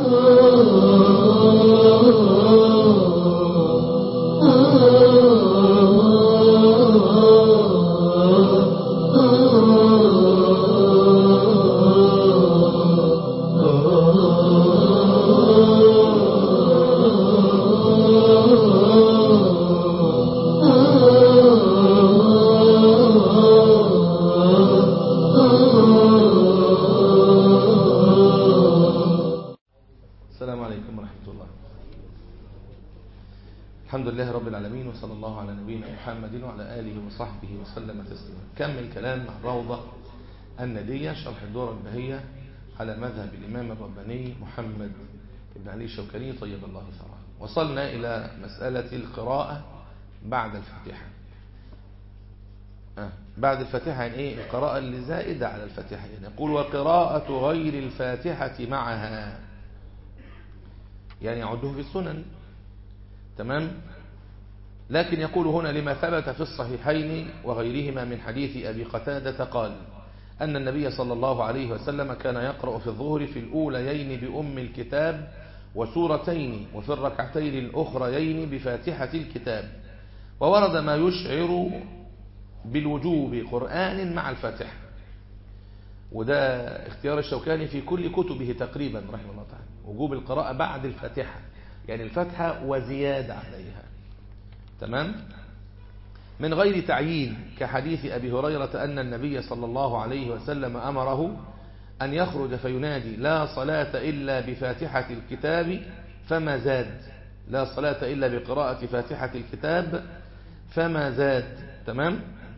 السلام عليكم ورحمة الله الحمد لله رب العالمين وصلى الله على نبينا محمد وعلى آله وصحبه وسلم تسليما كمل كلام روضة الندية شرح الدورة البهية على مذهب الإمام الرباني محمد بن علي الشوكاني طيب الله ثراه وصلنا إلى مسألة القراءة بعد الفاتحة آه. بعد الفاتحة يعني إيه القراءة اللي زائدة على الفاتحة يعني يقول وقراءة غير الفاتحة معها يعني يعده في السنن تمام لكن يقول هنا لما ثبت في الصحيحين وغيرهما من حديث أبي قتادة قال أن النبي صلى الله عليه وسلم كان يقرأ في الظهر في الأوليين بأم الكتاب وسورتين وفي الركعتين الأخريين بفاتحة الكتاب وورد ما يشعر بالوجوب قرآن مع الفاتحة وده اختيار الشوكاني في كل كتبه تقريبا رحمه الله تعالى وجوب القراءة بعد الفاتحة يعني الفاتحة وزيادة عليها تمام من غير تعيين كحديث أبي هريرة أن النبي صلى الله عليه وسلم أمره أن يخرج فينادي لا صلاة إلا بفاتحة الكتاب فما زاد لا صلاة إلا بقراءة فاتحة الكتاب فما زاد تمام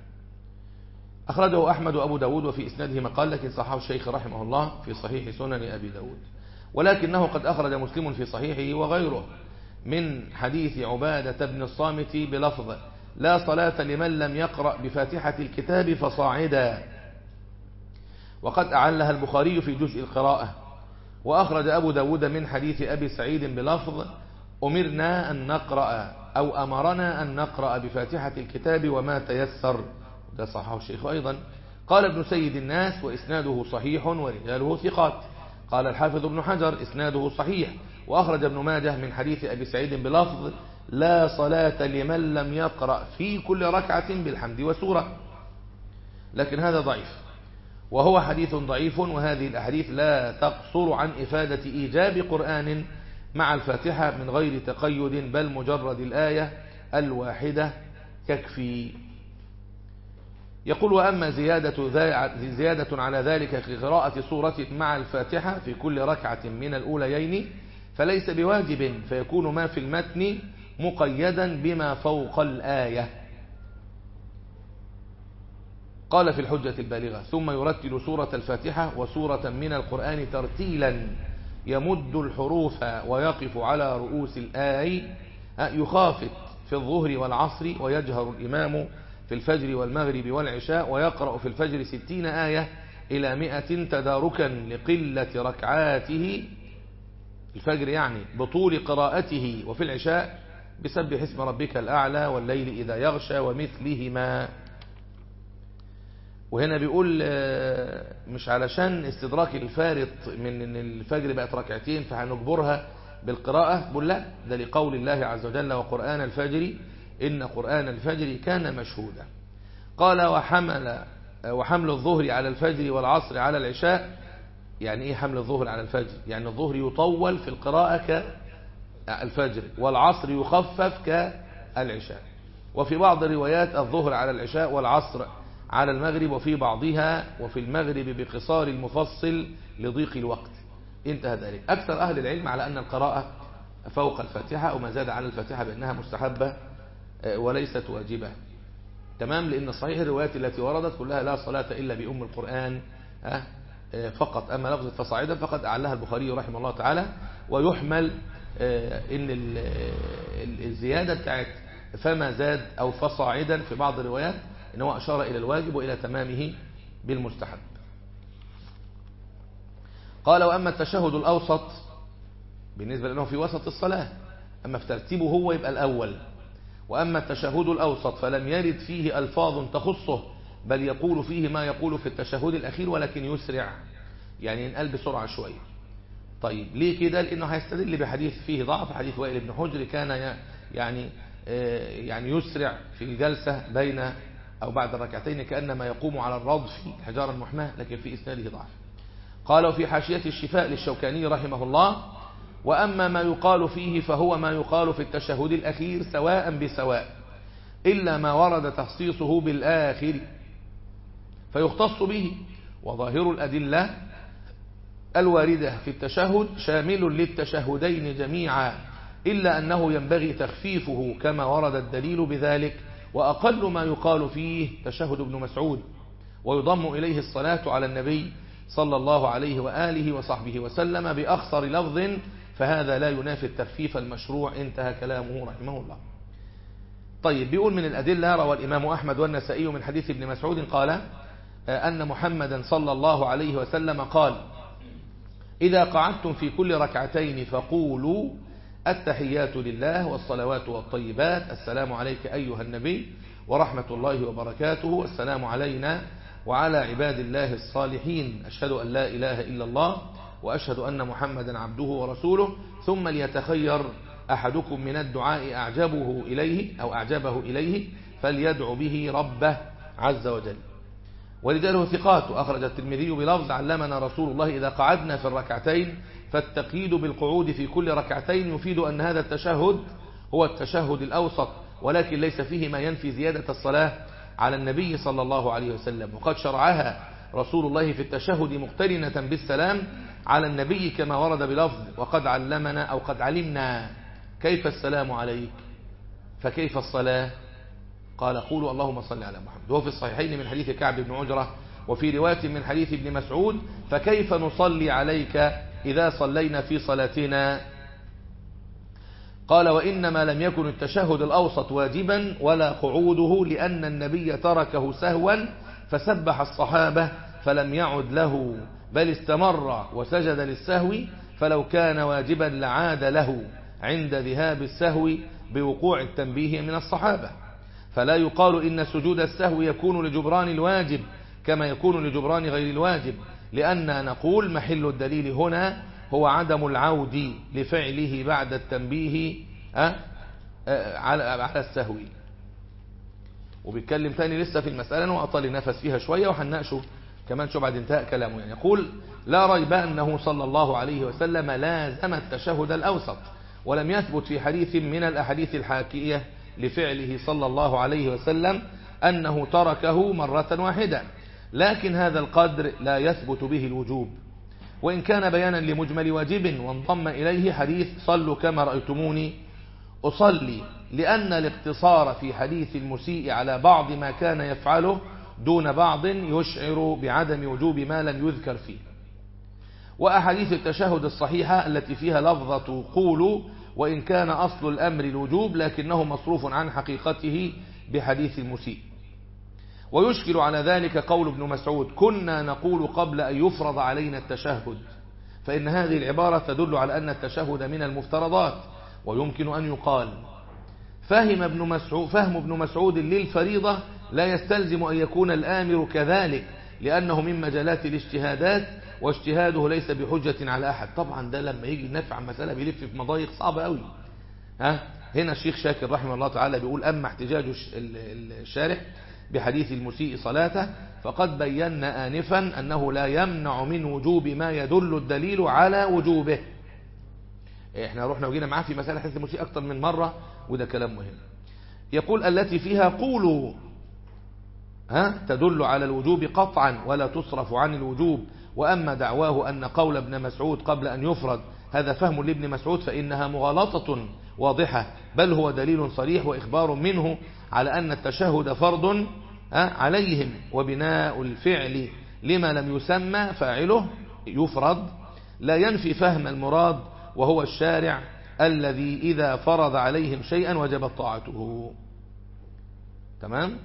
أخرجه أحمد وأبو داود وفي إسناده مقال لكن صححه الشيخ رحمه الله في صحيح سنن أبي داود ولكنه قد أخرج مسلم في صحيحه وغيره من حديث عبادة بن الصامت بلفظ لا صلاة لمن لم يقرأ بفاتحة الكتاب فصاعدا وقد أعلها البخاري في جزء القراءة وأخرج أبو داود من حديث أبي سعيد بلفظ أمرنا أن نقرأ أو أمرنا أن نقرأ بفاتحة الكتاب وما تيسر ده صححه الشيخ أيضا قال ابن سيد الناس وإسناده صحيح ورجاله ثقات قال الحافظ ابن حجر إسناده صحيح وأخرج ابن ماجه من حديث أبي سعيد بلفظ لا صلاة لمن لم يقرأ في كل ركعة بالحمد وسورة لكن هذا ضعيف وهو حديث ضعيف وهذه الأحاديث لا تقصر عن إفادة إيجاب قرآن مع الفاتحة من غير تقيد بل مجرد الآية الواحدة تكفي يقول وأما زيادة, زيادة على ذلك في قراءة سورة مع الفاتحة في كل ركعة من الأوليين فليس بواجب فيكون ما في المتن مقيدا بما فوق الآية قال في الحجة البالغة ثم يرتل سورة الفاتحة وسورة من القرآن ترتيلا يمد الحروف ويقف على رؤوس الآي يخافت في الظهر والعصر ويجهر الإمام في الفجر والمغرب والعشاء ويقرأ في الفجر ستين آية إلى مئة تداركا لقلة ركعاته الفجر يعني بطول قراءته وفي العشاء بسبح اسم ربك الأعلى والليل إذا يغشى ومثلهما وهنا بيقول مش علشان استدراك الفارط من ان الفجر بقت ركعتين فهنجبرها بالقراءة بقول لا ده لقول الله عز وجل وقرآن الفجر إن قرآن الفجر كان مشهودا قال وحمل وحمل الظهر على الفجر والعصر على العشاء يعني ايه حمل الظهر على الفجر يعني الظهر يطول في القراءة كالفجر والعصر يخفف كالعشاء وفي بعض الروايات الظهر على العشاء والعصر على المغرب وفي بعضها وفي المغرب بقصار المفصل لضيق الوقت انتهى ذلك أكثر أهل العلم على أن القراءة فوق الفاتحة وما زاد على الفاتحة بأنها مستحبة وليست واجبة تمام لأن صحيح الروايات التي وردت كلها لا صلاة إلا بأم القرآن فقط أما لفظة فصاعدا فقد أعلها البخاري رحمه الله تعالى ويحمل إن الزيادة بتاعت فما زاد أو فصاعدا في بعض الروايات إنه أشار إلى الواجب وإلى تمامه بالمستحب قال وأما التشهد الأوسط بالنسبة لأنه في وسط الصلاة أما في ترتيبه هو يبقى الأول وأما التشهد الأوسط فلم يرد فيه ألفاظ تخصه بل يقول فيه ما يقول في التشهد الأخير ولكن يسرع يعني ينقل بسرعة شوية طيب ليه كده لأنه هيستدل بحديث فيه ضعف حديث وائل بن حجر كان يعني يعني يسرع في الجلسة بين أو بعد الركعتين كأنما يقوم على الرضف الحجارة المحماة لكن في إسناده ضعف قالوا في حاشية الشفاء للشوكاني رحمه الله وأما ما يقال فيه فهو ما يقال في التشهد الأخير سواء بسواء إلا ما ورد تخصيصه بالآخر فيختص به وظاهر الأدلة الواردة في التشهد شامل للتشهدين جميعا إلا أنه ينبغي تخفيفه كما ورد الدليل بذلك وأقل ما يقال فيه تشهد ابن مسعود ويضم إليه الصلاة على النبي صلى الله عليه وآله وصحبه وسلم بأخصر لفظ فهذا لا ينافي التخفيف المشروع انتهى كلامه رحمه الله طيب بيقول من الأدلة روى الإمام أحمد والنسائي من حديث ابن مسعود قال أن محمدا صلى الله عليه وسلم قال إذا قعدتم في كل ركعتين فقولوا التحيات لله والصلوات والطيبات السلام عليك أيها النبي ورحمة الله وبركاته السلام علينا وعلى عباد الله الصالحين أشهد أن لا إله إلا الله وأشهد أن محمدا عبده ورسوله ثم ليتخير أحدكم من الدعاء أعجبه إليه أو أعجبه إليه فليدعو به ربه عز وجل ورجاله ثقات وأخرج الترمذي بلفظ علمنا رسول الله إذا قعدنا في الركعتين فالتقييد بالقعود في كل ركعتين يفيد أن هذا التشهد هو التشهد الأوسط ولكن ليس فيه ما ينفي زيادة الصلاة على النبي صلى الله عليه وسلم وقد شرعها رسول الله في التشهد مقترنة بالسلام على النبي كما ورد بلفظ وقد علمنا أو قد علمنا كيف السلام عليك فكيف الصلاة قال قولوا اللهم صل على محمد وهو في الصحيحين من حديث كعب بن عجرة وفي رواية من حديث ابن مسعود فكيف نصلي عليك إذا صلينا في صلاتنا قال وإنما لم يكن التشهد الأوسط واجبا ولا قعوده لأن النبي تركه سهوا فسبح الصحابة فلم يعد له بل استمر وسجد للسهو فلو كان واجبا لعاد له عند ذهاب السهو بوقوع التنبيه من الصحابة فلا يقال إن سجود السهو يكون لجبران الواجب كما يكون لجبران غير الواجب لأن نقول محل الدليل هنا هو عدم العود لفعله بعد التنبيه على السهو وبيتكلم تاني لسه في المسألة وأطال النفس فيها شوية وهنناقشه كمان شو بعد انتهاء كلامه يعني يقول لا ريب أنه صلى الله عليه وسلم لازم التشهد الأوسط ولم يثبت في حديث من الأحاديث الحاكية لفعله صلى الله عليه وسلم أنه تركه مرة واحدة لكن هذا القدر لا يثبت به الوجوب وإن كان بيانا لمجمل واجب وانضم إليه حديث صلوا كما رأيتموني أصلي لأن الاقتصار في حديث المسيء على بعض ما كان يفعله دون بعض يشعر بعدم وجوب ما لم يذكر فيه وأحاديث التشهد الصحيحة التي فيها لفظة قولوا وإن كان أصل الأمر الوجوب لكنه مصروف عن حقيقته بحديث المسيء ويشكل على ذلك قول ابن مسعود كنا نقول قبل أن يفرض علينا التشهد فإن هذه العبارة تدل على أن التشهد من المفترضات ويمكن أن يقال فهم ابن مسعود فهم ابن مسعود للفريضة لا يستلزم أن يكون الآمر كذلك لأنه من مجالات الاجتهادات واجتهاده ليس بحجة على أحد طبعا ده لما يجي ينفع عن مسألة بيلف في مضايق صعبة قوي ها هنا الشيخ شاكر رحمه الله تعالى بيقول أما احتجاج الشارح بحديث المسيء صلاته فقد بينا آنفا أنه لا يمنع من وجوب ما يدل الدليل على وجوبه احنا رحنا وجينا معاه في مسألة حديث المسيء أكثر من مرة وده كلام مهم يقول التي فيها قولوا ها تدل على الوجوب قطعا ولا تصرف عن الوجوب وأما دعواه أن قول ابن مسعود قبل أن يفرد هذا فهم لابن مسعود فإنها مغالطة واضحة بل هو دليل صريح وإخبار منه على أن التشهد فرض عليهم وبناء الفعل لما لم يسمى فاعله يفرض لا ينفي فهم المراد وهو الشارع الذي إذا فرض عليهم شيئا وجبت طاعته تمام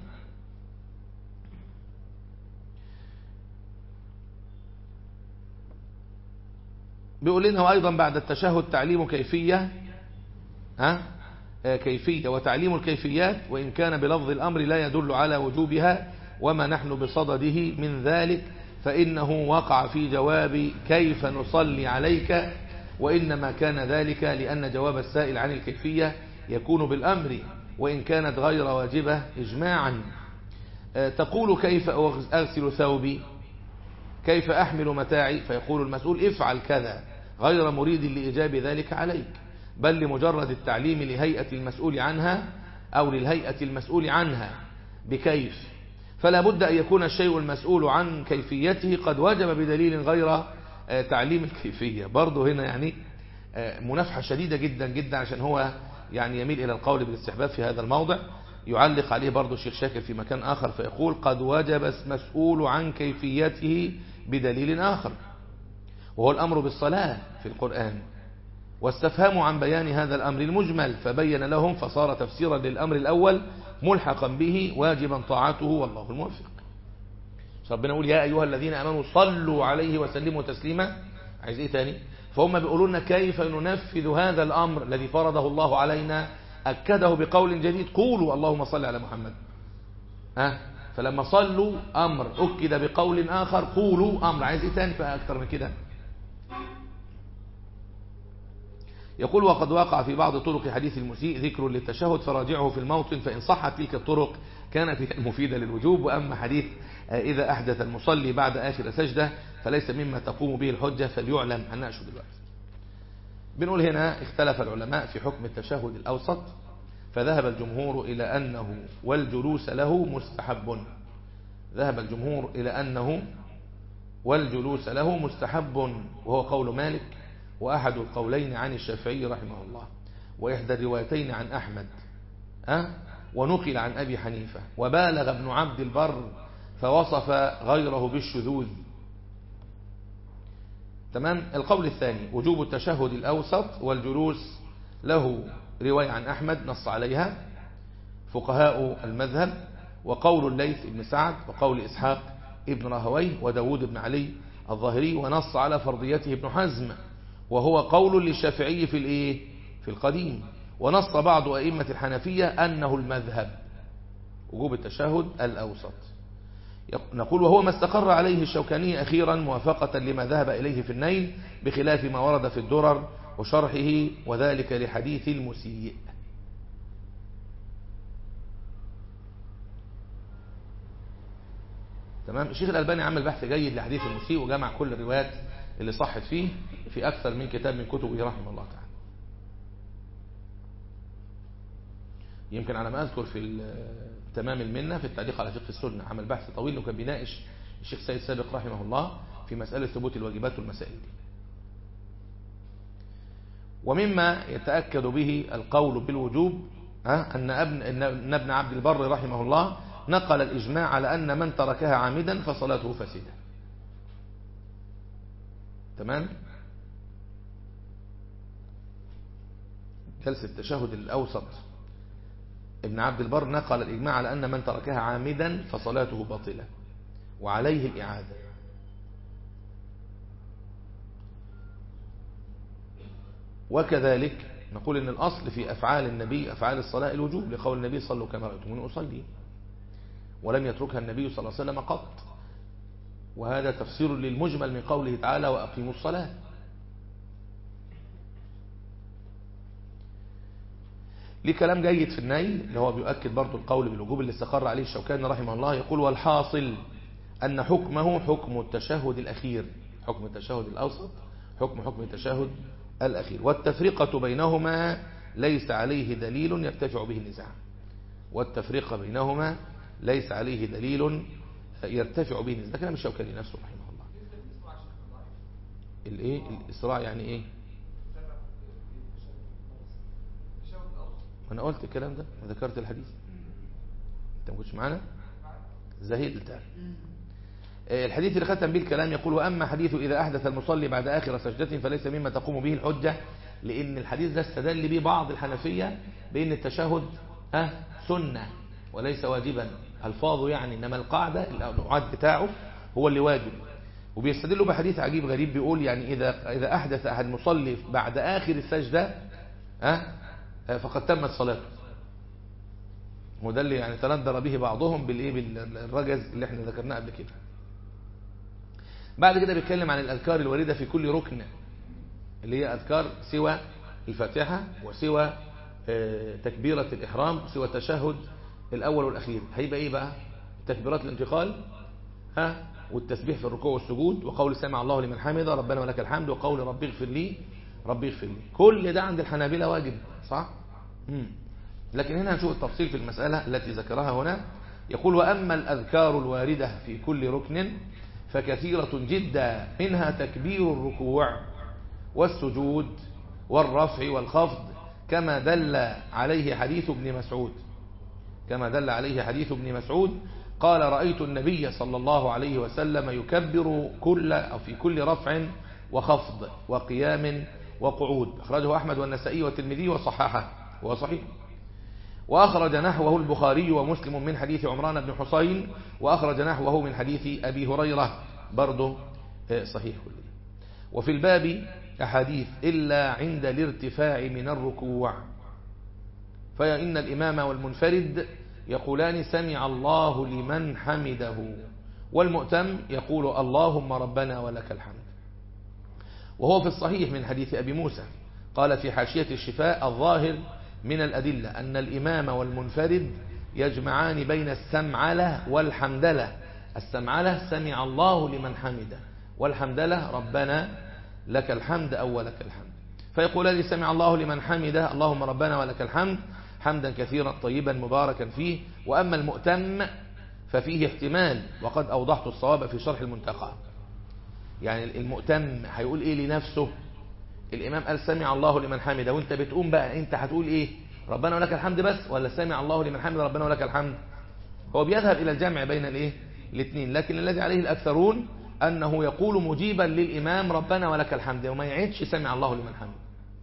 بيقول لنا أيضا بعد التشهد تعليم كيفية ها كيفية وتعليم الكيفيات وإن كان بلفظ الأمر لا يدل على وجوبها وما نحن بصدده من ذلك فإنه وقع في جواب كيف نصلي عليك وإنما كان ذلك لأن جواب السائل عن الكيفية يكون بالأمر وإن كانت غير واجبة إجماعا تقول كيف أغسل ثوبي كيف أحمل متاعي فيقول المسؤول افعل كذا غير مريد لإجاب ذلك عليك بل لمجرد التعليم لهيئة المسؤول عنها أو للهيئة المسؤول عنها بكيف فلا بد أن يكون الشيء المسؤول عن كيفيته قد وجب بدليل غير تعليم الكيفية برضه هنا يعني منافحة شديدة جدا جدا عشان هو يعني يميل إلى القول بالاستحباب في هذا الموضع يعلق عليه برضه الشيخ شاكر في مكان آخر فيقول قد وجب مسؤول عن كيفيته بدليل آخر وهو الأمر بالصلاة في القرآن واستفهموا عن بيان هذا الأمر المجمل فبين لهم فصار تفسيرا للأمر الأول ملحقا به واجبا طاعته والله الموفق ربنا يقول يا أيها الذين أمنوا صلوا عليه وسلموا تسليما عايز إيه تاني فهم بيقولوا لنا كيف ننفذ هذا الأمر الذي فرضه الله علينا أكده بقول جديد قولوا اللهم صل على محمد أه؟ فلما صلوا أمر أكد بقول آخر قولوا أمر عايز إيه تاني بقى أكتر من كده يقول وقد وقع في بعض طرق حديث المسيء ذكر للتشهد فراجعه في الموطن فإن صحت تلك الطرق كانت هي المفيدة للوجوب وأما حديث إذا أحدث المصلي بعد آخر سجدة فليس مما تقوم به الحجة فليعلم هنناقشه دلوقتي بنقول هنا اختلف العلماء في حكم التشهد الأوسط فذهب الجمهور إلى أنه والجلوس له مستحب ذهب الجمهور إلى أنه والجلوس له مستحب وهو قول مالك وأحد القولين عن الشافعي رحمه الله وإحدى الروايتين عن أحمد أه؟ ونقل عن أبي حنيفة وبالغ ابن عبد البر فوصف غيره بالشذوذ تمام القول الثاني وجوب التشهد الأوسط والجلوس له رواية عن أحمد نص عليها فقهاء المذهب وقول الليث بن سعد وقول إسحاق ابن راهوي وداود بن علي الظاهري ونص على فرضيته ابن حزم وهو قول للشافعي في الايه في القديم ونص بعض أئمة الحنفية أنه المذهب وجوب التشهد الأوسط نقول وهو ما استقر عليه الشوكاني أخيرا موافقة لما ذهب إليه في النيل بخلاف ما ورد في الدرر وشرحه وذلك لحديث المسيء تمام الشيخ الألباني عمل بحث جيد لحديث المسيء وجمع كل الروايات اللي صحت فيه في أكثر من كتاب من كتبه رحمه الله تعالى يمكن على ما أذكر في تمام المنة في التعليق على فقه السنة عمل بحث طويل وكان بيناقش الشيخ سيد سابق رحمه الله في مسألة ثبوت الواجبات والمسائل دي ومما يتأكد به القول بالوجوب أن ابن, إن ابن عبد البر رحمه الله نقل الإجماع على أن من تركها عامدا فصلاته فاسدة تمام جلسة التشهد الأوسط ابن عبد البر نقل الإجماع على أن من تركها عامدا فصلاته باطلة وعليه الإعادة وكذلك نقول ان الأصل في أفعال النبي أفعال الصلاة الوجوب لقول النبي صلوا كما رأيتموني أصلي ولم يتركها النبي صلى الله عليه وسلم قط وهذا تفسير للمجمل من قوله تعالى وأقيموا الصلاة ليه كلام جيد في النيل اللي هو بيؤكد برضو القول بالوجوب اللي استقر عليه الشوكاني رحمه الله يقول والحاصل أن حكمه حكم التشهد الأخير حكم التشهد الأوسط حكم حكم التشهد الأخير والتفرقة بينهما ليس عليه دليل يرتفع به النزاع والتفرقة بينهما ليس عليه دليل يرتفع به النزاع ده كلام الشوكاني نفسه رحمه الله الايه الاسراع يعني ايه انا قلت الكلام ده وذكرت الحديث انت ما كنتش معانا زهيد التعب الحديث اللي ختم به الكلام يقول وأما حديث إذا أحدث المصلي بعد آخر سجدة فليس مما تقوم به الحجة لأن الحديث ده استدل به بعض الحنفية بأن التشهد أه سنة وليس واجبا الفاظه يعني إنما القاعدة النوعات بتاعه هو اللي واجب وبيستدلوا بحديث عجيب غريب بيقول يعني إذا إذا أحدث أحد مصلي بعد آخر السجدة أه فقد تمت صلاته وده اللي يعني تندر به بعضهم بالايه بالرجز اللي احنا ذكرناه قبل كده بعد كده بيتكلم عن الأذكار الواردة في كل ركن اللي هي أذكار سوى الفاتحة وسوى تكبيرة الإحرام سوى التشهد الأول والأخير هيبقى إيه بقى تكبيرات الانتقال ها والتسبيح في الركوع والسجود وقول سمع الله لمن حمده ربنا ولك الحمد وقول ربي اغفر لي ربي اغفر لي كل ده عند الحنابلة واجب صح مم. لكن هنا هنشوف التفصيل في المسألة التي ذكرها هنا يقول وأما الأذكار الواردة في كل ركن فكثيرة جدا منها تكبير الركوع والسجود والرفع والخفض كما دل عليه حديث ابن مسعود كما دل عليه حديث ابن مسعود قال رأيت النبي صلى الله عليه وسلم يكبر كل أو في كل رفع وخفض وقيام وقعود أخرجه أحمد والنسائي والترمذي وصححه وهو صحيح وأخرج نحوه البخاري ومسلم من حديث عمران بن حسين وأخرج نحوه من حديث أبي هريرة برضه صحيح كله وفي الباب أحاديث إلا عند الارتفاع من الركوع فإن الإمام والمنفرد يقولان سمع الله لمن حمده والمؤتم يقول اللهم ربنا ولك الحمد وهو في الصحيح من حديث أبي موسى قال في حاشية الشفاء الظاهر من الأدلة أن الإمام والمنفرد يجمعان بين السمعلة والحمدلة السمعلة سمع الله لمن حمده والحمدلة ربنا لك الحمد أو ولك الحمد فيقول لي سمع الله لمن حمده اللهم ربنا ولك الحمد حمدا كثيرا طيبا مباركا فيه وأما المؤتم ففيه احتمال وقد أوضحت الصواب في شرح المنتقى يعني المؤتم هيقول إيه لنفسه الإمام قال سمع الله لمن حمده وانت بتقوم بقى انت هتقول إيه ربنا ولك الحمد بس ولا سمع الله لمن حمده ربنا ولك الحمد هو بيذهب إلى الجمع بين الايه الاثنين لكن الذي عليه الأكثرون أنه يقول مجيبا للإمام ربنا ولك الحمد وما يعيدش سمع الله لمن حمده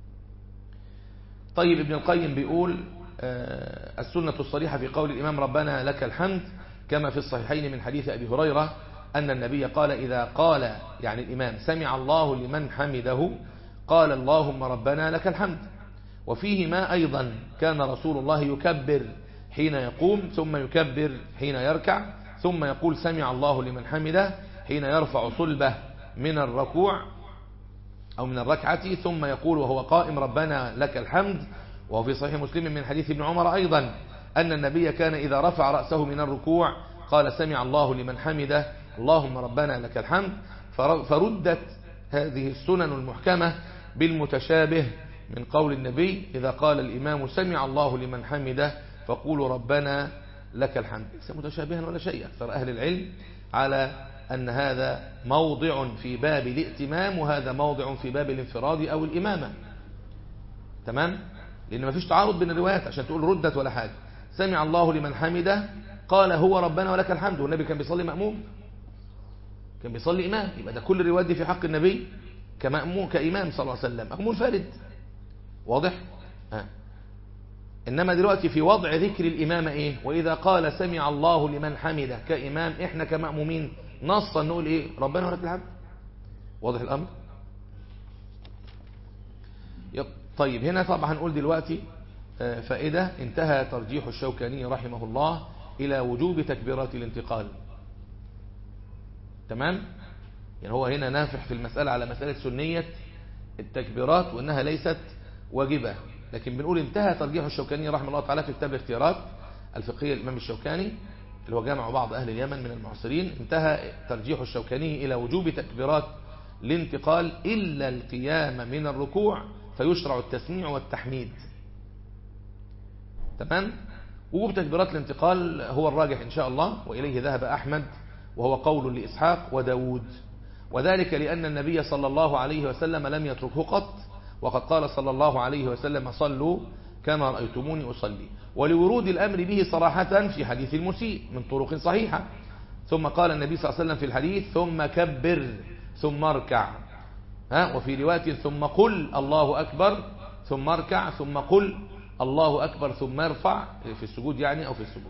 طيب ابن القيم بيقول السنة الصريحة في قول الإمام ربنا لك الحمد كما في الصحيحين من حديث أبي هريرة أن النبي قال إذا قال يعني الإمام سمع الله لمن حمده قال اللهم ربنا لك الحمد وفيه ما أيضا كان رسول الله يكبر حين يقوم ثم يكبر حين يركع ثم يقول سمع الله لمن حمده حين يرفع صلبه من الركوع أو من الركعة ثم يقول وهو قائم ربنا لك الحمد وهو في صحيح مسلم من حديث ابن عمر أيضا أن النبي كان إذا رفع رأسه من الركوع قال سمع الله لمن حمده اللهم ربنا لك الحمد فردت هذه السنن المحكمة بالمتشابه من قول النبي إذا قال الإمام سمع الله لمن حمده فقولوا ربنا لك الحمد ليس متشابها ولا شيء أكثر أهل العلم على أن هذا موضع في باب الائتمام وهذا موضع في باب الانفراد أو الإمامة تمام لأن ما فيش تعارض بين الروايات عشان تقول ردت ولا حاجة سمع الله لمن حمده قال هو ربنا ولك الحمد والنبي كان بيصلي مأموم كان بيصلي إمام يبقى ده كل الروايات دي في حق النبي كمأموم كإمام صلى الله عليه وسلم أو منفرد واضح آه. إنما دلوقتي في وضع ذكر الإمامة إيه وإذا قال سمع الله لمن حمده كإمام إحنا كمأمومين نصا نقول إيه ربنا ولك الحمد واضح الأمر طيب هنا طبعا هنقول دلوقتي فائدة انتهى ترجيح الشوكاني رحمه الله إلى وجوب تكبيرات الانتقال تمام يعني هو هنا نافح في المسألة على مسألة سنية التكبيرات وأنها ليست واجبة لكن بنقول انتهى ترجيح الشوكاني رحمه الله تعالى في كتاب الاختيارات الفقهية الإمام الشوكاني اللي هو جامع بعض أهل اليمن من المعاصرين انتهى ترجيح الشوكاني إلى وجوب تكبيرات الانتقال إلا القيام من الركوع فيشرع التسميع والتحميد تمام وجوب تكبيرات الانتقال هو الراجح إن شاء الله وإليه ذهب أحمد وهو قول لإسحاق وداود وذلك لأن النبي صلى الله عليه وسلم لم يتركه قط وقد قال صلى الله عليه وسلم صلوا كما رأيتموني أصلي ولورود الأمر به صراحة في حديث المسيء من طرق صحيحة ثم قال النبي صلى الله عليه وسلم في الحديث ثم كبر ثم اركع ها وفي رواية ثم قل الله أكبر ثم اركع ثم قل الله أكبر ثم ارفع في السجود يعني أو في السجود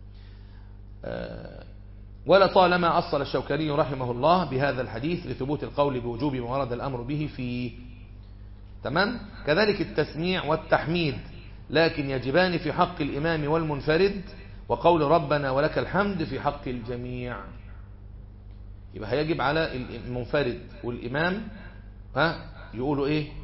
ولطالما أصل الشوكاني رحمه الله بهذا الحديث لثبوت القول بوجوب ما ورد الأمر به فيه تمام كذلك التسميع والتحميد لكن يجبان في حق الإمام والمنفرد وقول ربنا ولك الحمد في حق الجميع يبقى هيجب على المنفرد والإمام ها يقولوا إيه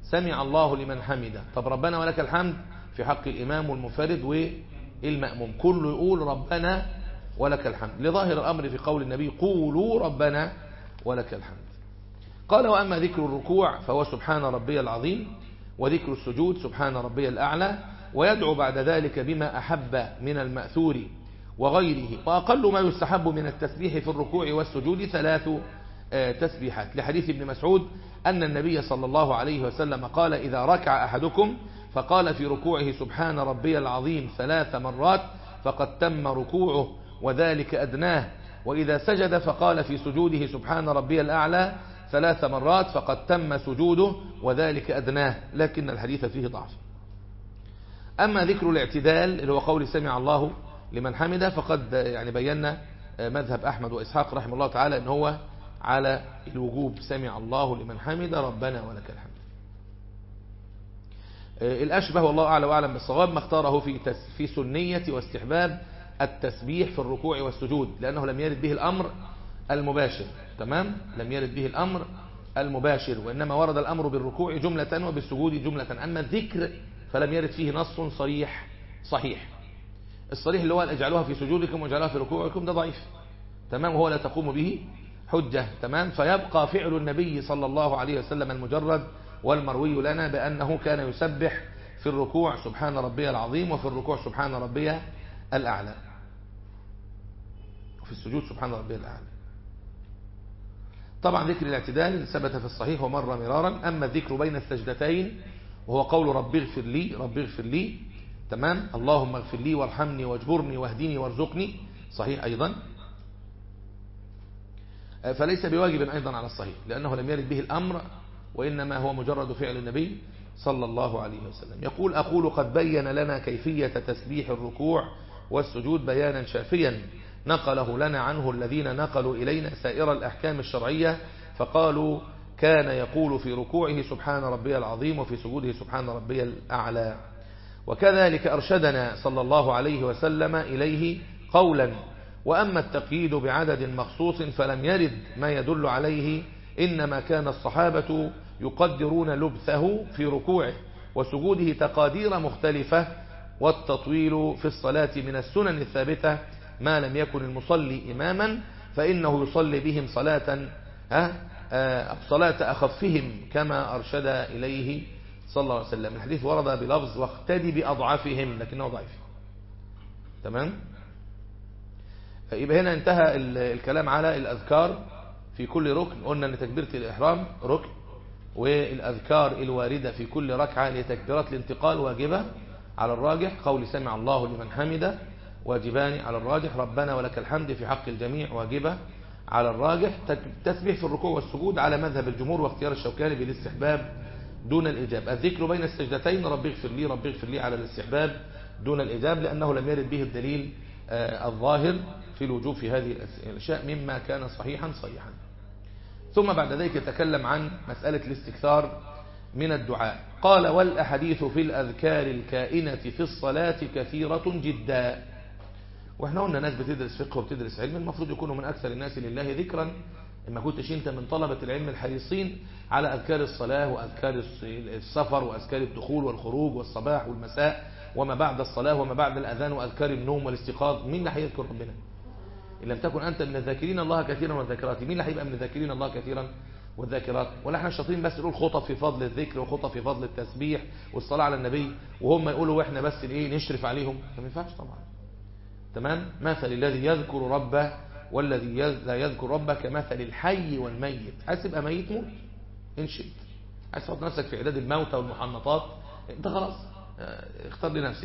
سمع الله لمن حمده طب ربنا ولك الحمد في حق الإمام والمنفرد والمأموم كله يقول ربنا ولك الحمد لظاهر الأمر في قول النبي قولوا ربنا ولك الحمد قال وأما ذكر الركوع فهو سبحان ربي العظيم وذكر السجود سبحان ربي الأعلى ويدعو بعد ذلك بما أحب من المأثور وغيره وأقل ما يستحب من التسبيح في الركوع والسجود ثلاث تسبيحات لحديث ابن مسعود أن النبي صلى الله عليه وسلم قال إذا ركع أحدكم فقال في ركوعه سبحان ربي العظيم ثلاث مرات فقد تم ركوعه وذلك أدناه وإذا سجد فقال في سجوده سبحان ربي الأعلى ثلاث مرات فقد تم سجوده وذلك أدناه لكن الحديث فيه ضعف أما ذكر الاعتدال اللي هو قول سمع الله لمن حمده فقد يعني بينا مذهب أحمد وإسحاق رحمه الله تعالى أن هو على الوجوب سمع الله لمن حمد ربنا ولك الحمد الأشبه والله أعلى وأعلم بالصواب ما اختاره في في سنية واستحباب التسبيح في الركوع والسجود لأنه لم يرد به الأمر المباشر تمام لم يرد به الأمر المباشر وإنما ورد الأمر بالركوع جملة وبالسجود جملة أما الذكر فلم يرد فيه نص صريح صحيح الصريح اللي هو اجعلوها في سجودكم واجعلوها في ركوعكم ده ضعيف تمام وهو لا تقوم به حجة تمام فيبقى فعل النبي صلى الله عليه وسلم المجرد والمروي لنا بأنه كان يسبح في الركوع سبحان ربي العظيم وفي الركوع سبحان ربي الأعلى وفي السجود سبحان ربي الأعلى طبعا ذكر الاعتدال ثبت في الصحيح ومر مرارا أما الذكر بين السجدتين وهو قول رب اغفر لي رب اغفر لي تمام اللهم اغفر لي وارحمني واجبرني واهدني وارزقني صحيح أيضا فليس بواجب أيضا على الصحيح لأنه لم يرد به الأمر وإنما هو مجرد فعل النبي صلى الله عليه وسلم يقول أقول قد بين لنا كيفية تسبيح الركوع والسجود بيانا شافيا نقله لنا عنه الذين نقلوا إلينا سائر الأحكام الشرعية فقالوا كان يقول في ركوعه سبحان ربي العظيم وفي سجوده سبحان ربي الأعلى وكذلك أرشدنا صلى الله عليه وسلم إليه قولا وأما التقييد بعدد مخصوص فلم يرد ما يدل عليه إنما كان الصحابة يقدرون لبثه في ركوعه وسجوده تقادير مختلفة والتطويل في الصلاة من السنن الثابتة ما لم يكن المصلي إماما فإنه يصلي بهم صلاة صلاة أخفهم كما أرشد إليه صلى الله عليه وسلم الحديث ورد بلفظ واقتدي بأضعافهم لكنه ضعيف تمام يبقى هنا انتهى الكلام على الأذكار في كل ركن قلنا أن تكبيرة الإحرام ركن والأذكار الواردة في كل ركعة لتكبيرات الانتقال واجبة على الراجح قول سمع الله لمن حمده واجبان على الراجح ربنا ولك الحمد في حق الجميع واجبة على الراجح تسبيح في الركوع والسجود على مذهب الجمهور واختيار الشوكاني بالاستحباب دون الإجاب الذكر بين السجدتين رب اغفر لي رب اغفر لي على الاستحباب دون الإجاب لأنه لم يرد به الدليل الظاهر في الوجوب في هذه الأشياء مما كان صحيحا صحيحا ثم بعد ذلك يتكلم عن مسألة الاستكثار من الدعاء قال والأحاديث في الأذكار الكائنة في الصلاة كثيرة جدا واحنا قلنا ناس بتدرس فقه وبتدرس علم المفروض يكونوا من أكثر الناس لله ذكرا إما كنتش أنت من طلبة العلم الحريصين على أذكار الصلاة وأذكار السفر وأذكار الدخول والخروج والصباح والمساء وما بعد الصلاة وما بعد الأذان وأذكار النوم والاستيقاظ مين اللي هيذكر ربنا إن لم تكن أنت من الذاكرين الله كثيرا والذاكرات مين اللي هيبقى من الذاكرين الله كثيرا والذاكرات ولا احنا شاطرين بس نقول خطب في فضل الذكر وخطب في فضل التسبيح والصلاة على النبي وهم يقولوا واحنا بس ايه نشرف عليهم ما ينفعش طبعا تمام مثل الذي يذكر ربه والذي لا يذكر ربه كمثل الحي والميت عايز تبقى ميت موت ان شئت عايز تحط نفسك في اعداد الموتى والمحنطات انت خلاص اختار لنفسك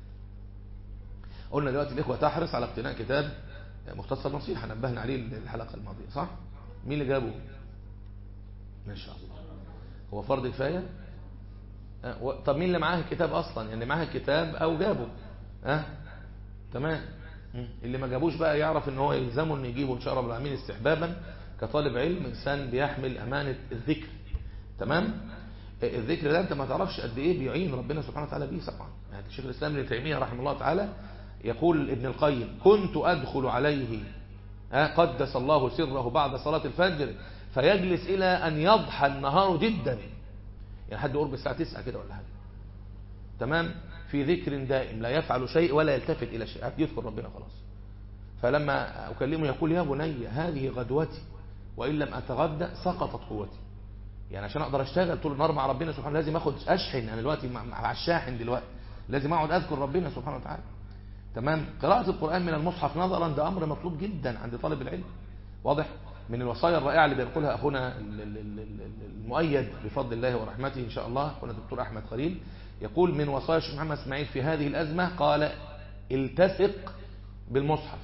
قلنا دلوقتي الاخوه تحرص على اقتناء كتاب مختصر نصيحه نبهنا عليه الحلقه الماضيه صح مين اللي جابه ما شاء الله هو فرض كفايه طب مين اللي معاه الكتاب اصلا يعني معاه الكتاب او جابه ها أه؟ تمام اللي ما جابوش بقى يعرف ان هو يلزمه انه يجيبه ان شاء الله العالمين استحبابا كطالب علم انسان بيحمل امانه الذكر تمام الذكر ده انت ما تعرفش قد ايه بيعين ربنا سبحانه وتعالى بيه طبعا يعني الشيخ الاسلام ابن تيميه رحمه الله تعالى يقول ابن القيم كنت ادخل عليه قدس الله سره بعد صلاه الفجر فيجلس الى ان يضحى النهار جدا يعني حد قرب الساعة 9 كده ولا حاجة تمام في ذكر دائم لا يفعل شيء ولا يلتفت إلى شيء يذكر ربنا خلاص فلما أكلمه يقول يا بني هذه غدوتي وإن لم أتغدى سقطت قوتي يعني عشان أقدر أشتغل طول النهار مع ربنا سبحانه لازم أخد أشحن أنا دلوقتي مع الشاحن دلوقتي لازم أقعد أذكر ربنا سبحانه وتعالى تمام قراءة القرآن من المصحف نظرا ده أمر مطلوب جدا عند طالب العلم واضح من الوصايا الرائعة اللي بينقلها أخونا المؤيد بفضل الله ورحمته إن شاء الله أخونا الدكتور أحمد خليل يقول من وصايا الشيخ محمد اسماعيل في هذه الأزمة قال التسق بالمصحف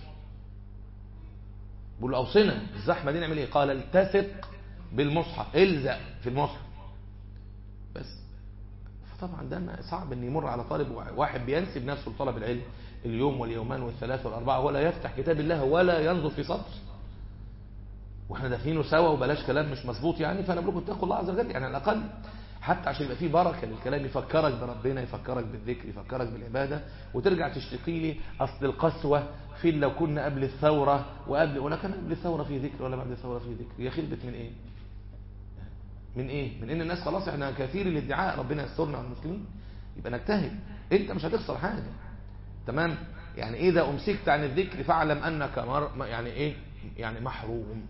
بيقول أوصنا الزحمة دي نعمل إيه قال التسق بالمصحف الزق في المصحف بس فطبعا ده صعب ان يمر على طالب واحد بينسب نفسه لطلب العلم اليوم واليومان والثلاث والأربعة ولا يفتح كتاب الله ولا ينظر في سطر واحنا دافنينه سوا وبلاش كلام مش مظبوط يعني فانا بقول لكم اتقوا الله عز وجل يعني على الاقل حتى عشان يبقى فيه بركه للكلام يفكرك بربنا يفكرك بالذكر يفكرك بالعباده وترجع تشتكي لي اصل القسوه في لو كنا قبل الثوره وقبل ولا كان قبل الثوره في ذكر ولا بعد الثوره في ذكر يا خربت من ايه من ايه من ان الناس خلاص احنا كثير الادعاء ربنا يسترنا على المسلمين يبقى نجتهد انت مش هتخسر حاجه تمام يعني اذا امسكت عن الذكر فاعلم انك مر يعني ايه يعني محروم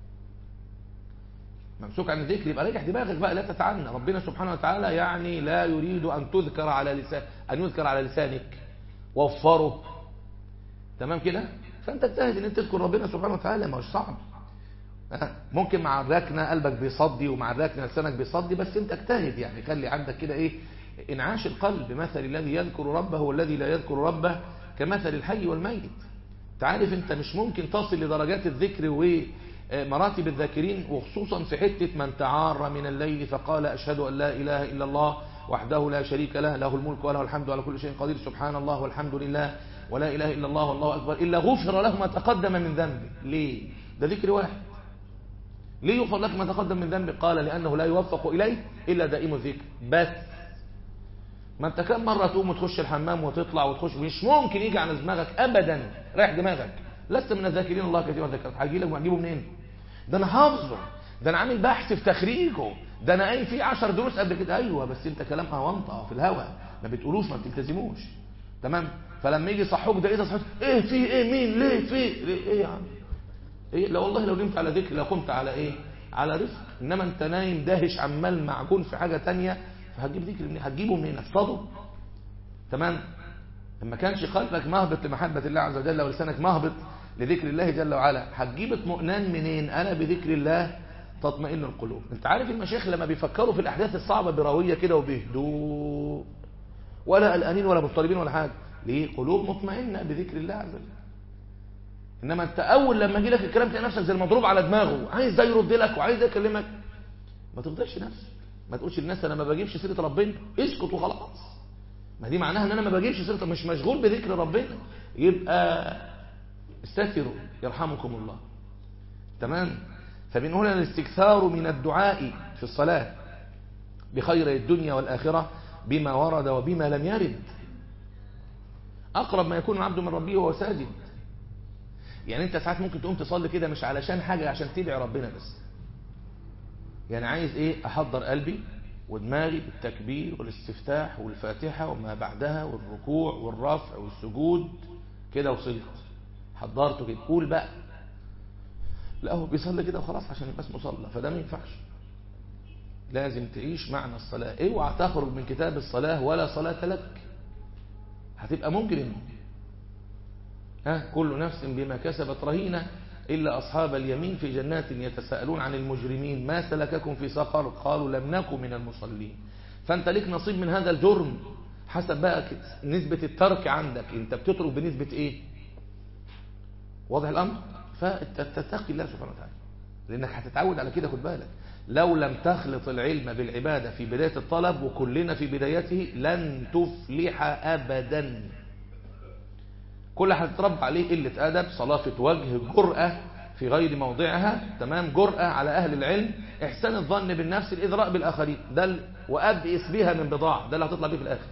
ممسوك عن الذكر يبقى ريح دماغك بقى لا تتعنى ربنا سبحانه وتعالى يعني لا يريد أن تذكر على لسان أن يذكر على لسانك وفره تمام كده فأنت اجتهد ان انت تذكر ربنا سبحانه وتعالى ما هوش صعب ممكن مع الركنة قلبك بيصدي ومع الركنة لسانك بيصدي بس انت اجتهد يعني خلي عندك كده ايه انعاش القلب مثل الذي يذكر ربه والذي لا يذكر ربه كمثل الحي والميت تعرف انت مش ممكن تصل لدرجات الذكر ومراتب الذاكرين وخصوصا في حتة من تعار من الليل فقال أشهد أن لا إله إلا الله وحده لا شريك له له الملك وله الحمد على كل شيء قدير سبحان الله والحمد لله ولا إله إلا الله والله أكبر إلا غفر له ما تقدم من ذنبه ليه ده ذكر واحد ليه يغفر لك ما تقدم من ذنبك قال لأنه لا يوفق إليه إلا دائم الذكر بس ما انت كم مرة تقوم وتخش الحمام وتطلع وتخش مش ممكن يجي على دماغك ابدا رايح دماغك لست من الذاكرين الله كثيرا ذكرت هجي لك وهجيبه منين ده انا حافظه ده انا عامل بحث في تخريجه ده انا قايل فيه 10 دروس قبل كده ايوه بس انت كلام اونطه في الهوا ما بتقولوش ما بتلتزموش تمام فلما يجي يصحوك ده ايه ده صحوك ايه في ايه مين ليه في ايه يا عم ايه لا والله لو نمت على ذكر لو قمت على ايه على رزق انما انت نايم داهش عمال معجون في حاجه تانية فهتجيب ذكر منين هتجيبه منين اصطاده تمام لما كانش قلبك مهبط لمحبة الله عز وجل ولسانك مهبط لذكر الله جل وعلا هتجيب اطمئنان منين انا بذكر الله تطمئن القلوب انت عارف المشايخ لما بيفكروا في الاحداث الصعبة بروية كده وبهدوء ولا قلقانين ولا مضطربين ولا حاجة ليه قلوب مطمئنة بذكر الله عز وجل انما انت اول لما يجي لك الكلام تلاقي نفسك زي المضروب على دماغه عايز ده يرد لك وعايز ده يكلمك ما تفضلش نفسك ما تقولش للناس انا ما بجيبش سيره ربنا اسكت وخلاص ما دي معناها ان انا ما بجيبش سيره مش مشغول بذكر ربنا يبقى استثروا يرحمكم الله تمام فمن هنا الاستكثار من الدعاء في الصلاة بخير الدنيا والآخرة بما ورد وبما لم يرد أقرب ما يكون العبد من ربه وهو ساجد يعني انت ساعات ممكن تقوم تصلي كده مش علشان حاجة عشان تدعي ربنا بس يعني عايز ايه احضر قلبي ودماغي بالتكبير والاستفتاح والفاتحة وما بعدها والركوع والرفع والسجود كده وصلت حضرته كده قول بقى لا هو بيصلي كده وخلاص عشان يبقى اسمه صلى فده ما ينفعش لازم تعيش معنى الصلاة اوعى تخرج من كتاب الصلاة ولا صلاة لك هتبقى مجرم ها كل نفس بما كسبت رهينة إلا أصحاب اليمين في جنات يتساءلون عن المجرمين ما سلككم في سقر قالوا لم نكن من المصلين فأنت لك نصيب من هذا الجرم حسب بقى نسبة الترك عندك انت بتترك بنسبة ايه واضح الأمر فتتقي الله سبحانه وتعالى لأنك هتتعود على كده خد بالك لو لم تخلط العلم بالعبادة في بداية الطلب وكلنا في بدايته لن تفلح أبدا كل هتتربى عليه قلة أدب صلافة وجه جرأة في غير موضعها تمام جرأة على أهل العلم إحسان الظن بالنفس الإذراء بالآخرين ده وأبئس بها من بضاعة ده اللي هتطلع بيه في الآخر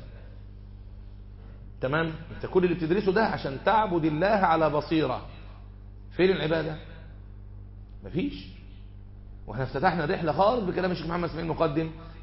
تمام انت كل اللي بتدرسه ده عشان تعبد الله على بصيرة فين العبادة مفيش واحنا افتتحنا رحلة خالص بكلام الشيخ محمد اسماعيل المقدم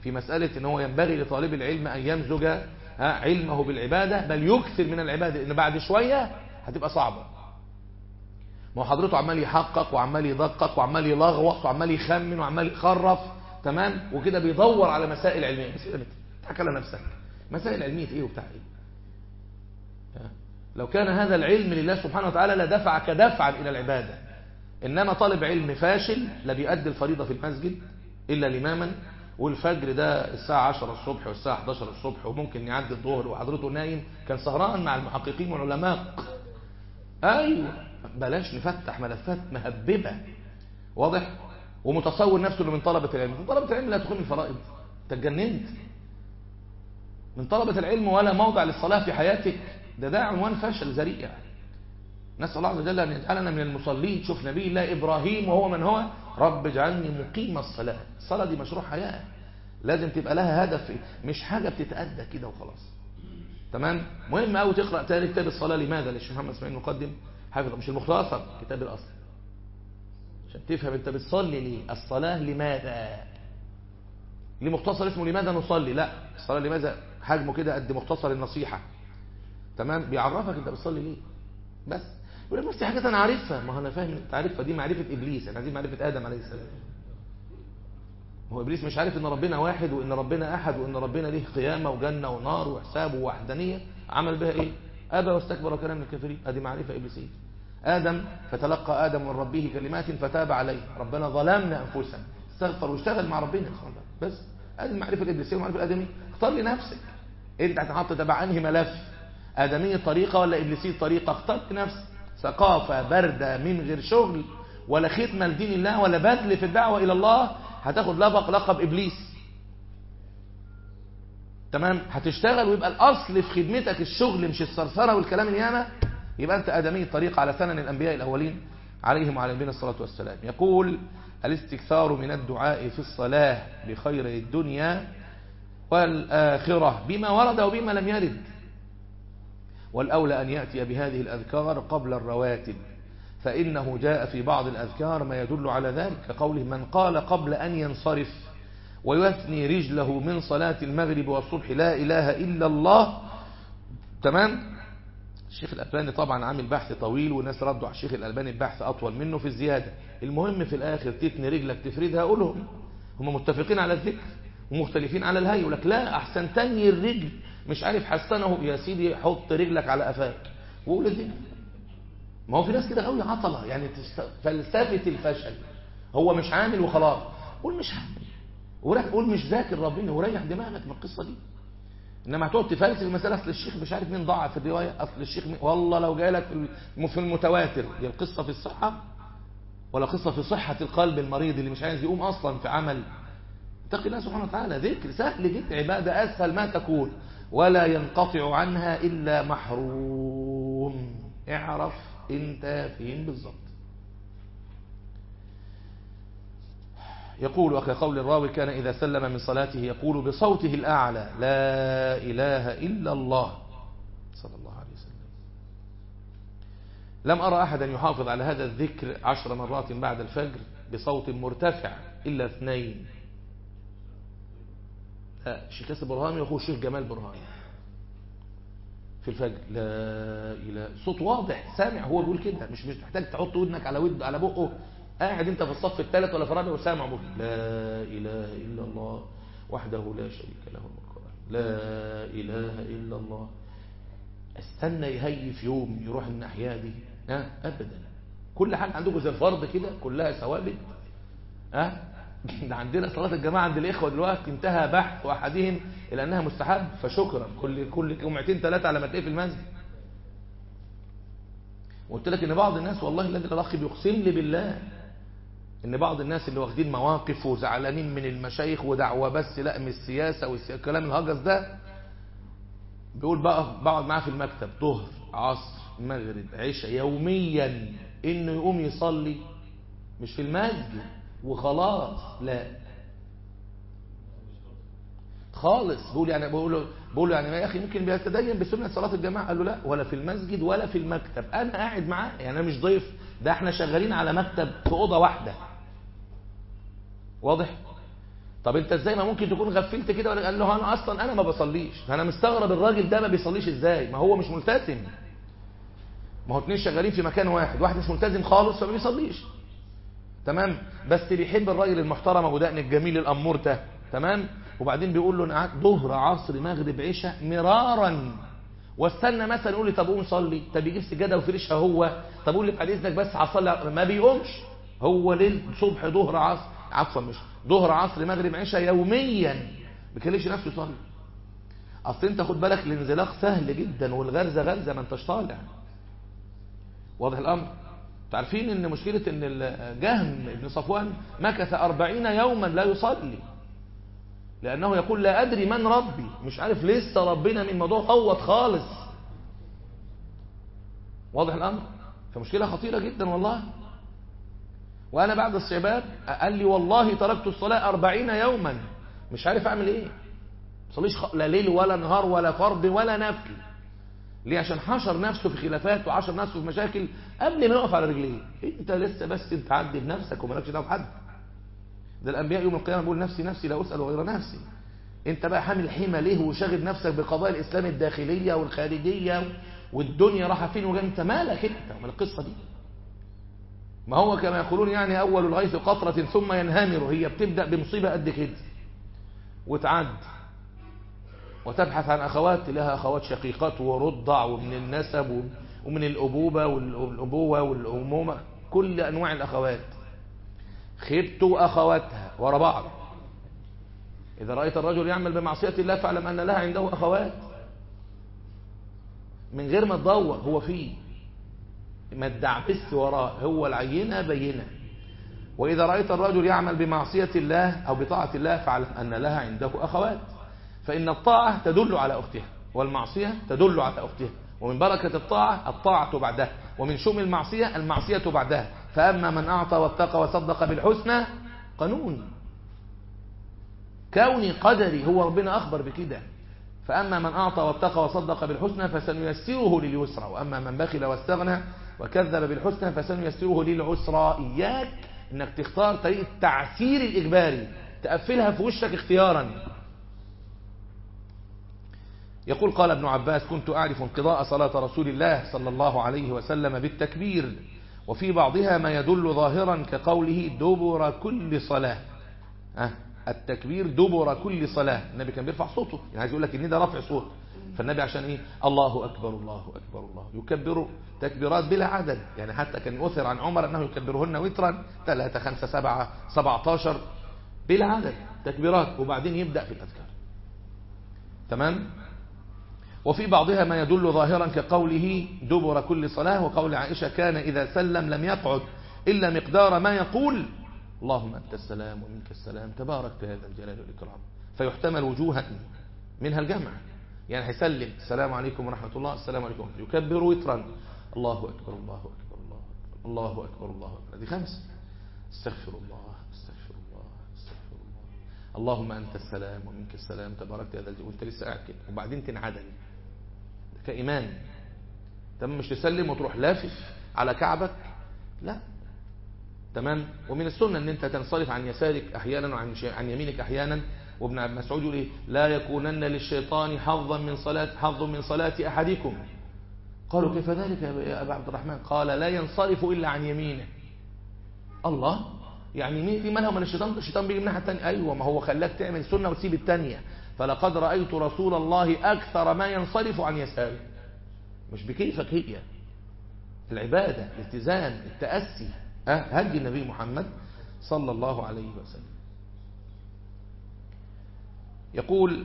في مسألة ان هو ينبغي لطالب العلم ان يمزج ها، علمه بالعبادة بل يكثر من العبادة لان بعد شوية هتبقى صعبة ما هو حضرته عمال يحقق وعمال يدقق وعمال يلغوص وعمال يخمن وعمال يخرف تمام وكده بيدور على مسائل علمية مسائل تضحك على نفسك مسائل علمية ايه وبتاع ايه ها. لو كان هذا العلم لله سبحانه وتعالى لدفعك دفعا الى العبادة انما طالب علم فاشل لا بيؤدي الفريضة في المسجد الا الاماما والفجر ده الساعة 10 الصبح والساعة 11 الصبح وممكن يعدي الظهر وحضرته نايم كان سهران مع المحققين والعلماء ايوه بلاش نفتح ملفات مهببة واضح ومتصور نفسه انه من طلبة العلم من طلبة العلم لا تقيم الفرائض انت اتجننت من طلبة العلم ولا موضع للصلاة في حياتك ده ده عنوان فشل ذريع نسأل الله عز وجل أن يجعلنا من المصلين شوف نبي الله إبراهيم وهو من هو رب اجعلني مقيم الصلاة الصلاة دي مشروع حياة لازم تبقى لها هدف مش حاجة بتتأدى كده وخلاص تمام مهم قوي تقرأ تاني كتاب الصلاة لماذا للشيخ محمد اسماعيل المقدم حافظ مش المختصر كتاب الأصل عشان تفهم انت بتصلي ليه الصلاة لماذا ليه مختصر اسمه لماذا نصلي لا الصلاة لماذا حجمه كده قد مختصر النصيحة تمام بيعرفك انت بتصلي ليه بس يقول لك بس في حاجات انا عارفها ما هو انا فاهم انت عارفها دي معرفة ابليس احنا عايزين معرفة ادم عليه السلام هو ابليس مش عارف ان ربنا واحد وان ربنا احد وان ربنا ليه قيامه وجنه ونار وحساب ووحدانيه عمل بها ايه ابى واستكبر وكان من الكافرين ادي معرفه ابليسيه ادم فتلقى ادم من ربه كلمات فتاب عليه ربنا ظلمنا انفسنا استغفر واشتغل مع ربنا بس ادي المعرفه الابليسيه والمعرفه الادميه اختار لنفسك انت هتحط تبع انهي ملف ادميه طريقه ولا ابليسيه طريقه اختار لنفسك ثقافه بارده من غير شغل ولا ختمه لدين الله ولا بذل في الدعوه الى الله هتاخد لقب لقب ابليس تمام هتشتغل ويبقى الاصل في خدمتك الشغل مش الثرثره والكلام الياما يبقى انت ادمي الطريق على سنن الانبياء الاولين عليهم وعلى نبينا الصلاه والسلام يقول الاستكثار من الدعاء في الصلاه بخير الدنيا والاخره بما ورد وبما لم يرد والاولى ان ياتي بهذه الاذكار قبل الرواتب فإنه جاء في بعض الأذكار ما يدل على ذلك كقوله من قال قبل أن ينصرف ويثني رجله من صلاة المغرب والصبح لا إله إلا الله تمام الشيخ الألباني طبعا عامل بحث طويل والناس ردوا على الشيخ الألباني بحث أطول منه في الزيادة المهم في الآخر تتني رجلك تفردها قولهم هم متفقين على الذكر ومختلفين على الهي يقول لك لا أحسن تني الرجل مش عارف حسنه يا سيدي حط رجلك على قفاك وقول الذكر ما هو في ناس كده قوي عطلة يعني تست... فلسفة الفشل هو مش عامل وخلاص قول مش عامل وراح قول مش ذاكر ربنا وريح دماغك من القصة دي انما هتقعد تفلسف المسألة اصل الشيخ مش عارف مين ضاع في الرواية اصل الشيخ مين... والله لو جاي لك في المتواتر هي القصة في الصحة ولا قصة في صحة القلب المريض اللي مش عايز يقوم اصلا في عمل اتقي الله سبحانه وتعالى ذكر سهل جدا عبادة اسهل ما تكون ولا ينقطع عنها الا محروم اعرف انت فين بالظبط يقول وكقول الراوي كان إذا سلم من صلاته يقول بصوته الأعلى لا إله إلا الله صلى الله عليه وسلم لم أرى أحدا يحافظ على هذا الذكر عشر مرات بعد الفجر بصوت مرتفع إلا اثنين الشيخ ياسر برهاني وأخوه الشيخ جمال برهاني في الفجر لا إله صوت واضح سامع هو بيقول كده مش مش محتاج تحط ودنك على ود على بقه قاعد انت في الصف الثالث ولا في الرابع وسامع بقول لا إله إلا الله وحده لا شريك له الملك لا إله إلا الله استنى يهيف يوم يروح الناحية دي ها أبدا كل حاجة عندكم زي الفرض كده كلها ثوابت ها ده عندنا صلاة الجماعة عند الإخوة دلوقتي انتهى بحث أحدهم إلى أنها مستحب فشكرا كل كل جمعتين ثلاثة على ما تلاقيه في المسجد وقلت لك إن بعض الناس والله الذي الأخ بيقسم لي بالله إن بعض الناس اللي واخدين مواقف وزعلانين من المشايخ ودعوة بس لا من السياسة والكلام الهجس ده بيقول بقى بقعد معاه في المكتب ظهر عصر مغرب عشاء يوميا إنه يقوم يصلي مش في المسجد وخلاص لا خالص بقول يعني بقول بقول يعني يا اخي ممكن بيتدين بسنه صلاه الجماعه قال له لا ولا في المسجد ولا في المكتب انا قاعد معاه يعني انا مش ضيف ده احنا شغالين على مكتب في اوضه واحده واضح طب انت ازاي ما ممكن تكون غفلت كده ولا قال له انا اصلا انا ما بصليش انا مستغرب الراجل ده ما بيصليش ازاي ما هو مش ملتزم ما هو اتنين شغالين في مكان واحد واحد مش ملتزم خالص فما بيصليش تمام بس بيحب الراجل المحترم ابو دقن الجميل الامور ده تمام وبعدين بيقول له انا قعدت ظهر عصر مغرب عشاء مرارا واستنى مثلا يقول لي طب قوم صلي طب يجيب سجاده وفرشها هو طب قول لي بعد اذنك بس هصلي ما بيقومش هو ليل صبح ظهر عصر عفوا مش ظهر عصر مغرب عشاء يوميا ما بيخليش نفسه يصلي اصل انت خد بالك الانزلاق سهل جدا والغرزه غرزه ما انتش طالع واضح الامر عارفين ان مشكله ان جهم بن صفوان مكث أربعين يوما لا يصلي لانه يقول لا ادري من ربي مش عارف لسه ربنا من موضوع قوت خالص واضح الامر فمشكله خطيره جدا والله وانا بعد الشباب قال لي والله تركت الصلاه أربعين يوما مش عارف اعمل ايه صليش خ... لا ليل ولا نهار ولا فرض ولا نفل ليه عشان حشر نفسه في خلافات وحشر نفسه في مشاكل قبل ما يقف على رجليه انت لسه بس انت عدي بنفسك ومالكش دعوه بحد ده الانبياء يوم القيامه بيقول نفسي نفسي لا اسال غير نفسي انت بقى حامل حمى ليه وشاغل نفسك بقضايا الاسلام الداخليه والخارجيه والدنيا رايحه فين وجاي انت مالك انت ومال القصه دي ما هو كما يقولون يعني اول الغيث قطره ثم ينهمر هي بتبدا بمصيبه قد كده وتعد وتبحث عن أخوات لها أخوات شقيقات ورضع ومن النسب ومن الأبوبة والأبوة والأمومة كل أنواع الأخوات خبت أخواتها ورا بعض إذا رأيت الرجل يعمل بمعصية الله فاعلم أن لها عنده أخوات من غير ما تدور هو فيه ما تدعبس وراه هو العينة بينة وإذا رأيت الرجل يعمل بمعصية الله أو بطاعة الله فاعلم أن لها عنده أخوات فإن الطاعة تدل على أختها والمعصية تدل على أختها ومن بركة الطاعة الطاعة بعدها ومن شؤم المعصية المعصية بعدها فأما من أعطى واتقى وصدق بالحسنى قانون كوني قدري هو ربنا أخبر بكده فأما من أعطى واتقى وصدق بالحسنى فسنيسره لليسرى وأما من بخل واستغنى وكذب بالحسنى فسنيسره للعسرى إياك إنك تختار طريقة تعسير الإجباري تقفلها في وشك اختيارا يقول قال ابن عباس كنت أعرف انقضاء صلاة رسول الله صلى الله عليه وسلم بالتكبير وفي بعضها ما يدل ظاهرا كقوله دبر كل صلاة أه التكبير دبر كل صلاة النبي كان بيرفع صوته يعني عايز يقول لك ان ده رفع صوت فالنبي عشان ايه الله اكبر الله اكبر الله يكبر تكبيرات بلا عدد يعني حتى كان اثر عن عمر انه يكبرهن وترا 3 5 7 17 بلا عدد تكبيرات وبعدين يبدا في الاذكار تمام وفي بعضها ما يدل ظاهرا كقوله دبر كل صلاة وقول عائشة كان إذا سلم لم يقعد إلا مقدار ما يقول اللهم أنت السلام ومنك السلام تبارك هذا الجلال والإكرام فيحتمل وجوها منها الجمع يعني هيسلم السلام عليكم ورحمة الله السلام عليكم يكبر وترا الله أكبر الله أكبر الله أكبر الله أكبر الله أكبر هذه خمس استغفر الله استغفر الله استغفر الله اللهم أنت السلام ومنك السلام تبارك هذا الجلال وانت لسه قاعد كده وبعدين تنعدل كإيمان تمام مش تسلم وتروح لافف على كعبك لا تمام ومن السنة ان انت تنصرف عن يسارك احيانا وعن عن يمينك احيانا وابن مسعود يقول ايه لا يكونن للشيطان حظا من صلاة حظ من صلاة احدكم قالوا كيف ذلك يا ابا عبد الرحمن قال لا ينصرف الا عن يمينه الله يعني مين في مالها من الشيطان الشيطان بيجي من الناحيه الثانيه ايوه ما هو خلاك تعمل سنه وتسيب الثانيه فلقد رايت رسول الله اكثر ما ينصرف عن يساره مش بكيفك هي العباده الالتزام التاسي هدي النبي محمد صلى الله عليه وسلم يقول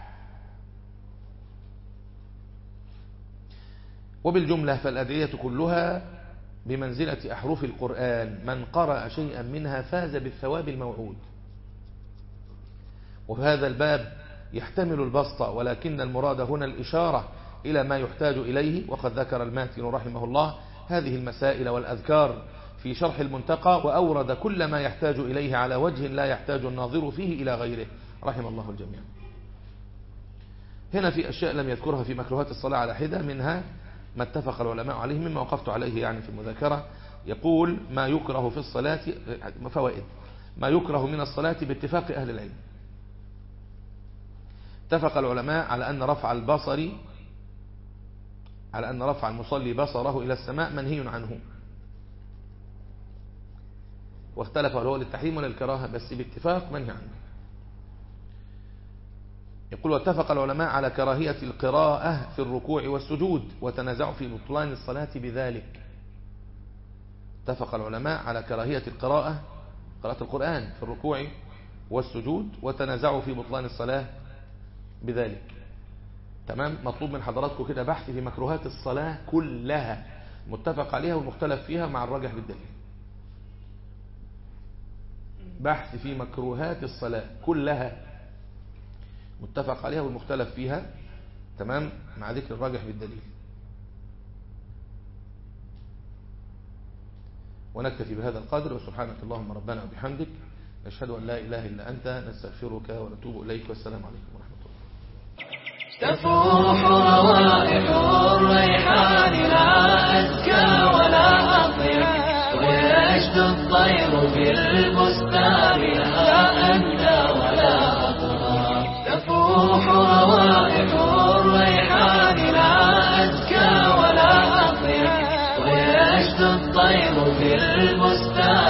وبالجملة فالأدعية كلها بمنزلة أحرف القرآن من قرأ شيئا منها فاز بالثواب الموعود وهذا الباب يحتمل البسط ولكن المراد هنا الإشارة إلى ما يحتاج إليه وقد ذكر الماتن رحمه الله هذه المسائل والأذكار في شرح المنتقى وأورد كل ما يحتاج إليه على وجه لا يحتاج الناظر فيه إلى غيره رحم الله الجميع هنا في أشياء لم يذكرها في مكروهات الصلاة على حدة منها ما اتفق العلماء عليه مما وقفت عليه يعني في المذاكرة يقول ما يكره في الصلاة فوائد ما يكره من الصلاة باتفاق أهل العلم اتفق العلماء على أن رفع البصر على أن رفع المصلي بصره إلى السماء منهي عنه واختلف هل هو للتحريم ولا للكراهة بس باتفاق منهي عنه يقول واتفق العلماء على كراهية القراءة في الركوع والسجود وتنازعوا في بطلان الصلاة بذلك اتفق العلماء على كراهية القراءة قراءة القرآن في الركوع والسجود وتنازعوا في بطلان الصلاة بذلك تمام مطلوب من حضراتكم كده بحث في مكروهات الصلاة كلها متفق عليها والمختلف فيها مع الراجح بالدليل بحث في مكروهات الصلاة كلها متفق عليها والمختلف فيها تمام مع ذكر الراجح بالدليل ونكتفي بهذا القدر وسبحانك اللهم ربنا وبحمدك نشهد أن لا إله إلا أنت نستغفرك ونتوب إليك والسلام عليكم ورحمة الله تفوح روائح الريحان لا أزكى ولا أطيب ويجد الطير في البستان لا أندى ولا أطهر تفوح روائح الريحان لا أزكى ولا أطيب ويجد الطير في البستان